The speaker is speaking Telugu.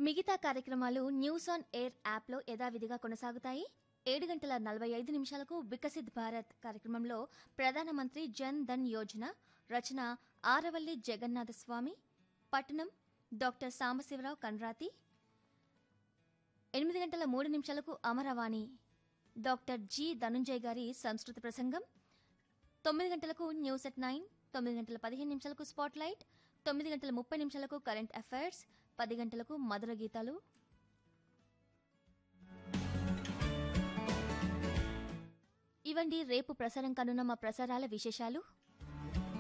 మిగతా కార్యక్రమాలు న్యూస్ ఆన్ ఎయిర్ యాప్లో యథావిధిగా కొనసాగుతాయి ఏడు గంటల నలభై ఐదు నిమిషాలకు వికసిత్ భారత్ కార్యక్రమంలో ప్రధానమంత్రి జన్ ధన్ యోజన రచన ఆరవల్లి జగన్నాథ స్వామి పట్టణం డాక్టర్ సాంబశివరావు కన్రాతి ఎనిమిది గంటల మూడు నిమిషాలకు అమరవాణి డాక్టర్ జి ధనుంజయ్ గారి సంస్కృత ప్రసంగం తొమ్మిది గంటలకు న్యూస్ ఎట్ నైన్ తొమ్మిది గంటల పదిహేను నిమిషాలకు స్పాట్ లైట్ తొమ్మిది గంటల ముప్పై నిమిషాలకు కరెంట్ అఫైర్స్ పది గంటలకు మధుర గీతాలు ఇవండి రేపు ప్రసారం కానున్న మా ప్రసారాల విశేషాలు